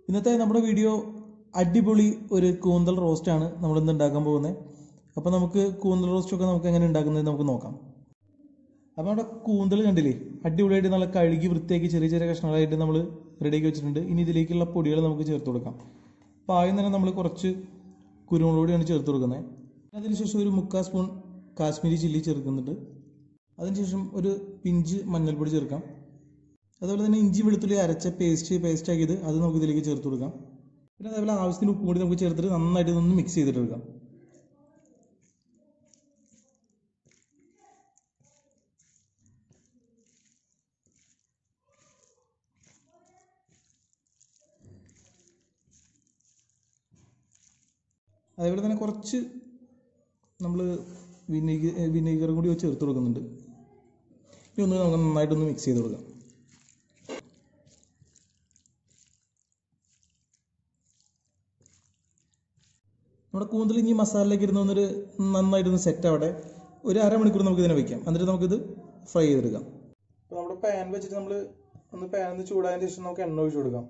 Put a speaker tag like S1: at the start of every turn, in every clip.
S1: ഇന്നത്തെ നമ്മുടെ വീഡിയോ അടിപൊളി ഒരു കൂന്തൽ റോസ്റ്റാണ് നമ്മൾ ഇന്ന് ഉണ്ടാക്കാൻ പോകുന്നത് അപ്പോൾ നമുക്ക് കൂന്തൽ റോസ്റ്റൊക്കെ നമുക്ക് എങ്ങനെ ഉണ്ടാക്കുന്നത് നമുക്ക് നോക്കാം അപ്പോൾ നമ്മുടെ കൂന്തൽ കണ്ടില്ലേ അടിപൊളിയായിട്ട് നല്ല കഴുകി വൃത്തിയാക്കി ചെറിയ ചെറിയ കഷ്ണങ്ങളായിട്ട് നമ്മൾ റെഡിയാക്കി വെച്ചിട്ടുണ്ട് ഇനി ഇതിലേക്കുള്ള പൊടികൾ നമുക്ക് ചേർത്ത് കൊടുക്കാം അപ്പോൾ ആദ്യം തന്നെ നമ്മൾ കുറച്ച് കുരുമുളക് പൊടിയാണ് ചേർത്ത് കൊടുക്കുന്നത് അതിനുശേഷം ഒരു മുക്കാൽ സ്പൂൺ കാശ്മീരി ചില്ലി ചേർക്കുന്നുണ്ട് അതിനുശേഷം ഒരു പിഞ്ച് മഞ്ഞൾപ്പൊടി ചേർക്കാം അതുപോലെ തന്നെ ഇഞ്ചി വെളുത്തുള്ളി അരച്ച പേസ്റ്റ് പേസ്റ്റ് ആക്കിയത് അത് നമുക്ക് ഇതിലേക്ക് ചേർത്ത് കൊടുക്കാം പിന്നെ അതേപോലെ ആവശ്യത്തിന് ഉപ്പ് കൂടി നമുക്ക് ചേർത്തിട്ട് നന്നായിട്ട് ഇതൊന്ന് മിക്സ് ചെയ്തിട്ട് എടുക്കാം അതേപോലെ തന്നെ കുറച്ച് നമ്മൾ വിനീഗർ വിനീഗറും കൂടി ചേർത്ത് കൊടുക്കുന്നുണ്ട് ഇനി ഒന്ന് നമുക്ക് നന്നായിട്ടൊന്ന് മിക്സ് ചെയ്ത് കൊടുക്കാം നമ്മുടെ കൂന്തൽ ഇനി മസാലയിലേക്ക് ഇരുന്ന് ഒന്നൊരു നന്നായിട്ടൊന്ന് സെറ്റ് ആവട്ടെ ഒരു അരമണിക്കൂർ നമുക്ക് ഇതിനെ വെക്കാം എന്നിട്ട് നമുക്കിത് ഫ്രൈ ചെയ്തെടുക്കാം അപ്പോൾ നമ്മുടെ പാൻ വെച്ചിട്ട് നമ്മൾ ഒന്ന് പാൻ ഒന്ന് ചൂടായതിന് ശേഷം നമുക്ക് എണ്ണ ഒഴിച്ചു കൊടുക്കാം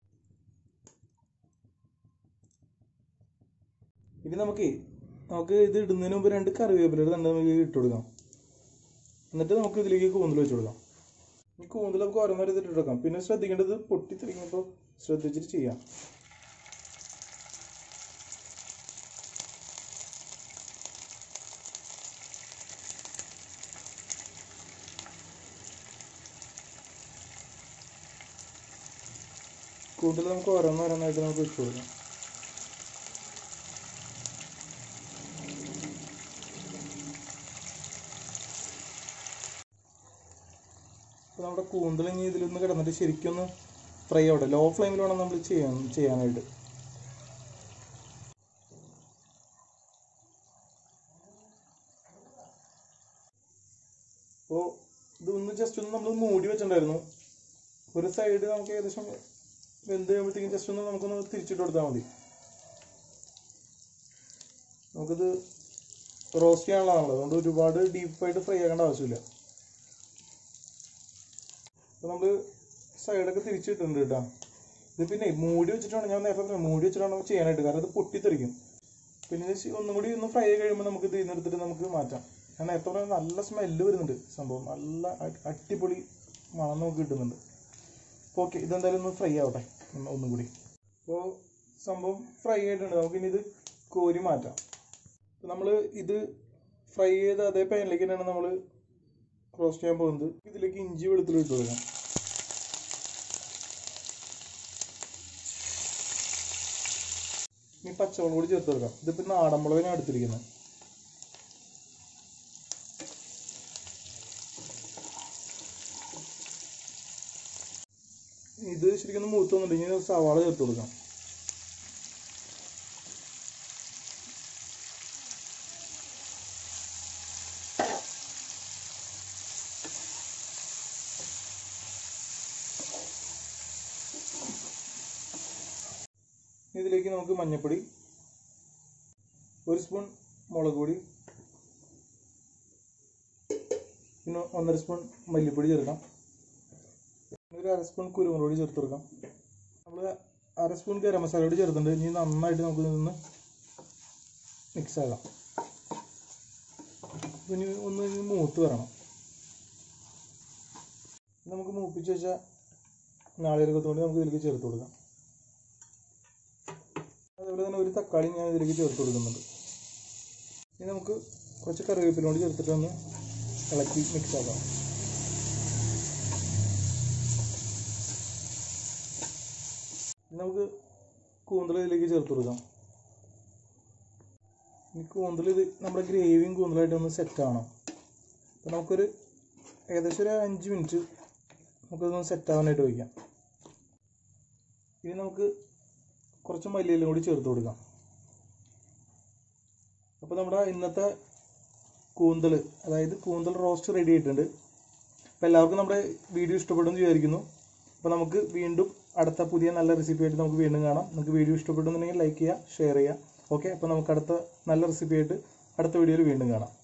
S1: ഇനി നമുക്ക് നമുക്ക് ഇത് ഇടുന്നതിന് മുമ്പ് രണ്ട് കറിവേപ്പില തന്നെ നമുക്ക് ഇട്ട് കൊടുക്കാം എന്നിട്ട് നമുക്ക് ഇതിലേക്ക് കൂന്തൽ വെച്ച് കൊടുക്കാം ഈ കൂന്തൽ നമുക്ക് ഓരോന്നോരം ഇതിട്ട് കൊടുക്കാം പിന്നെ ശ്രദ്ധിക്കേണ്ടത് പൊട്ടി തെളിക്കുമ്പോൾ ശ്രദ്ധിച്ചിട്ട് ചെയ്യാം കൂന്തൽ നമുക്ക് ഓരോന്നോരോന്നായിട്ട് നമുക്ക് വെച്ച് കൊടുക്കാം അപ്പോൾ നമ്മുടെ കൂന്തൽ ഇനി ഇതിലൊന്ന് കിടന്നിട്ട് ശരിക്കും ഒന്ന് ഫ്രൈ ആവട്ടെ ലോ ഫ്ലെയിമിൽ വേണം നമ്മൾ ചെയ്യാൻ ചെയ്യാനായിട്ട് അപ്പോൾ ഇതൊന്ന് ജസ്റ്റ് ഒന്ന് നമ്മൾ മൂടി വെച്ചിട്ടുണ്ടായിരുന്നു ഒരു സൈഡ് നമുക്ക് ഏകദേശം വെന്ത് കഴിയുമ്പോഴത്തേക്കും ജസ്റ്റ് ഒന്ന് നമുക്കൊന്ന് തിരിച്ചിട്ട് കൊടുത്താൽ മതി നമുക്കിത് റോസ്റ്റ് ചെയ്യാനുള്ളതാണല്ലോ അതുകൊണ്ട് ഒരുപാട് ഡീപ്പായിട്ട് ഫ്രൈ ആക്കേണ്ട ആവശ്യമില്ല അപ്പോൾ നമ്മൾ സൈഡൊക്കെ തിരിച്ചിട്ടുണ്ട് കേട്ടോ ഇത് പിന്നെ മൂടി വെച്ചിട്ടാണ് ഞാൻ നേരത്തെ പറഞ്ഞത് മൂടി വെച്ചിട്ടാണ് നമുക്ക് ചെയ്യാനായിട്ട് കാരണം ഇത് പൊട്ടിത്തെറിക്കും പിന്നെ ഇത് ശി- ഒന്നും കൂടി ഒന്ന് ഫ്രൈ ആയി കഴിയുമ്പോൾ നമുക്ക് ഇത് ഇതിനെടുത്തിട്ട് നമുക്ക് മാറ്റാം ഞാൻ നേരത്തെ പറഞ്ഞ നല്ല സ്മെല്ല് വരുന്നുണ്ട് സംഭവം നല്ല അ- അടിപൊളി മണം നമുക്ക് കിട്ടുന്നുണ്ട് അപ്പോൾ ഓക്കെ ഇതെന്തായാലും ഒന്ന് ഫ്രൈ ആവട്ടെ ഒന്ന് ഒന്നും കൂടി അപ്പോൾ സംഭവം ഫ്രൈ ആയിട്ടുണ്ട് നമുക്കിനി ഇത് കോരി മാറ്റാം നമ്മൾ ഇത് ഫ്രൈ ചെയ്ത അതേ പാനിലേക്ക് തന്നെയാണ് നമ്മൾ റോസ്റ്റ് ചെയ്യാൻ പോകുന്നത് ഇതിലേക്ക് ഇഞ്ചി വെളുത്തുള്ളി ഇട്ട് കൊടുക്കാം ഇനി പച്ചമുളക് കൂടി ചേർത്ത് കൊടുക്കാം ഇതിപ്പോൾ നാടൻ മുളകിനാണ് എടുത്തിരിക്കുന്നത് ഇത് ശരിക്കും ഒന്ന് മൂത്ത് വന്നിട്ടുണ്ടെങ്കിൽ സവാള ചേർത്ത് കൊടുക്കാം ഇതിലേക്ക് നമുക്ക് മഞ്ഞൾപ്പൊടി ഒരു സ്പൂൺ മുളക് പൊടി പിന്നെ ഒന്നര സ്പൂൺ മല്ലിപ്പൊടി ചേർക്കാം ഒരു അര സ്പൂൺ കുരുമുളക് പൊടി ചേർത്ത് കൊടുക്കാം നമ്മൾ അര സ്പൂൺ ഗരം മസാല കൂടി ചേർത്തിട്ടുണ്ട് ഇനി നന്നായിട്ട് നമുക്ക് നിന്ന് മിക്സ് ആകാം ഇനി ഒന്ന് ഇനി മൂത്ത് വരണം നമുക്ക് മൂപ്പിച്ച് വെച്ച നാളികേരക്കത്തോണ്ട് നമുക്ക് ഇതിലേക്ക് ചേർത്ത് കൊടുക്കാം അതുപോലെ തന്നെ ഒരു തക്കാളി ഞാൻ ഇതിലേക്ക് ചേർത്ത് കൊടുക്കുന്നുണ്ട് ഇനി നമുക്ക് കുറച്ച് കറിവേപ്പിലോട് ചേർത്തിട്ട് ഒന്ന് ഇളക്കി മിക്സ് ആക്കാം ഇനി നമുക്ക് കൂന്തൽ ഇതിലേക്ക് ചേർത്ത് കൊടുക്കാം ഈ കൂന്തൽ ഇത് നമ്മുടെ ഗ്രേവിയും കൂന്തലായിട്ട് ഒന്ന് സെറ്റ് ആവണം അപ്പോൾ നമുക്കൊരു ഏകദേശം ഒരു അഞ്ച് മിനിറ്റ് നമുക്കതൊന്ന് സെറ്റ് ആവാനായിട്ട് വയ്ക്കാം ഇനി നമുക്ക് കുറച്ച് മല്ലിയിലും കൂടി ചേർത്ത് കൊടുക്കാം അപ്പോൾ നമ്മുടെ ഇന്നത്തെ കൂന്തൽ അതായത് കൂന്തൽ റോസ്റ്റ് റെഡി ആയിട്ടുണ്ട് അപ്പോൾ എല്ലാവർക്കും നമ്മുടെ വീഡിയോ ഇഷ്ടപ്പെടുമെന്ന് വിചാരിക്കുന്നു അപ്പോൾ നമുക്ക് വീണ്ടും അടുത്ത പുതിയ നല്ല റെസിപ്പി ആയിട്ട് നമുക്ക് വീണ്ടും കാണാം നിങ്ങൾക്ക് വീഡിയോ ഇഷ്ടപ്പെടുന്നുണ്ടെങ്കിൽ ലൈക്ക് ചെയ്യുക ഷെയർ ചെയ്യുക ഓക്കെ അപ്പോൾ നമുക്ക് അടുത്ത നല്ല റെസിപ്പി ആയിട്ട് അടുത്ത വീഡിയോയിൽ വീണ്ടും കാണാം